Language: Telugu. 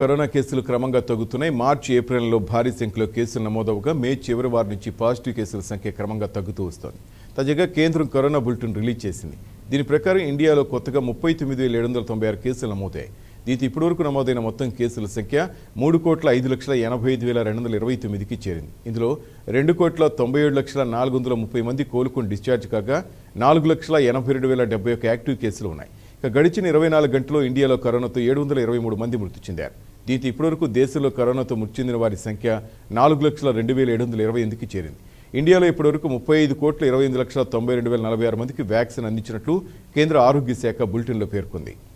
కరోనా కేసులు క్రమంగా తగ్గుతున్నాయి మార్చి ఏప్రిల్లో భారీ సంఖ్యలో కేసులు నమోదవగా మే చివరి వారి నుంచి పాజిటివ్ కేసుల సంఖ్య క్రమంగా తగ్గుతూ వస్తోంది తాజాగా కేంద్రం కరోనా బులెటిన్ రిలీజ్ చేసింది దీని ప్రకారం ఇండియాలో కొత్తగా ముప్పై తొమ్మిది వేల ఏడు వందల తొంభై ఆరు కేసులు నమోదయ్యాయి దీంతో ఇప్పటివరకు నమోదైన మొత్తం కేసుల సంఖ్య మూడు కోట్ల ఐదు లక్షల ఎనభై ఐదు వేల రెండు వందల ఇరవై తొమ్మిదికి చేరింది ఇందులో రెండు కోట్ల తొంభై ఏడు లక్షల నాలుగు వందల ముప్పై మంది కోలుకొని డిశ్చార్జ్ కాగా నాలుగు లక్షల ఎనభై రెండు వేల డెబ్బై ఒక యాక్టివ్ కేసులు ఉన్నాయి ఇక గడిచిన ఇరవై నాలుగు గంటల్లో ఇండియాలో కరోనాతో ఏడు వందల ఇరవై మూడు మంది మృతి చెందారు దీంతో ఇప్పటివరకు దేశంలో కరోనాతో మృతి చెందిన వారి సంఖ్య నాలుగు లక్షల రెండు వేల ఏడు వందల ఇరవై ఎనిమిదికి చేరింది ఇండియాలో ఇప్పటివరకు ముప్పై ఐదు కోట్ల ఇరవై ఎనిమిది లక్షల తొంభై రెండు వేల నలభై ఆరు మందికి వ్యాక్సిన్ అందించినట్లు కేంద్ర ఆరోగ్య శాఖ బులెటిన్లో పేర్కొంది